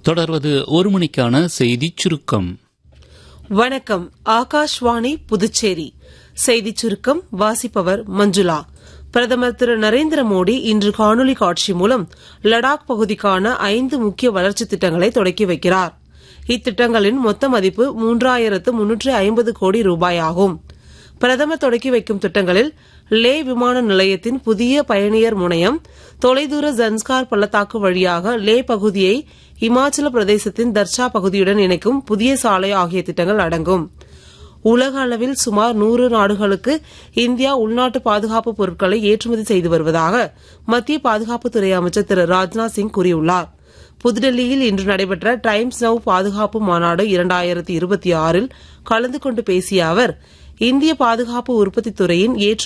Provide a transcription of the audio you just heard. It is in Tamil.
தொடர்வது ஒரு மணிக்கான செய்திச் சுருக்கம் வணக்கம் ஆகாஷ்வாணி புதுச்சேரி செய்திச் சுருக்கம் வாசிப்பவர் மஞ்சுளா பிரதமர் திரு நரேந்திர மோடி இன்று காணொலி காட்சி மூலம் லடாக் பகுதிக்கான ஐந்து முக்கிய வளர்ச்சித் திட்டங்களை தொடக்கி வைக்கிறார் இத்திட்டங்களின் மொத்த மதிப்பு மூன்றாயிரத்து முன்னூற்று ஐம்பது கோடி ரூபாய் ஆகும் பிரதமர் தொடக்கி வைக்கும் திட்டங்களில் லே விமான நிலையத்தின் புதிய பயணியர் முனையம் தொலைதூர ஜன்ஸ்கார் பள்ளத்தாக்கு வழியாக லே பகுதியை இமாச்சல பிரதேசத்தின் தர்ஷா பகுதியுடன் இணைக்கும் புதிய சாலை ஆகிய திட்டங்கள் அடங்கும் உலக அளவில் சுமார் நூறு நாடுகளுக்கு இந்தியா உள்நாட்டு பாதுகாப்பு பொருட்களை ஏற்றுமதி செய்து வருவதாக மத்திய பாதுகாப்புத்துறை அமைச்சர் திரு ராஜ்நாத் சிங் கூறியுள்ளார் புதுடெல்லியில் இன்று நடைபெற்ற டைம்ஸ் நவ் பாதுகாப்பு மாநாடு இரண்டாயிரத்தி இருபத்தி ஆறில் கலந்து கொண்டு பேசிய அவர் இந்திய பாதுகாப்பு உற்பத்தித் துறையின் ஏற்று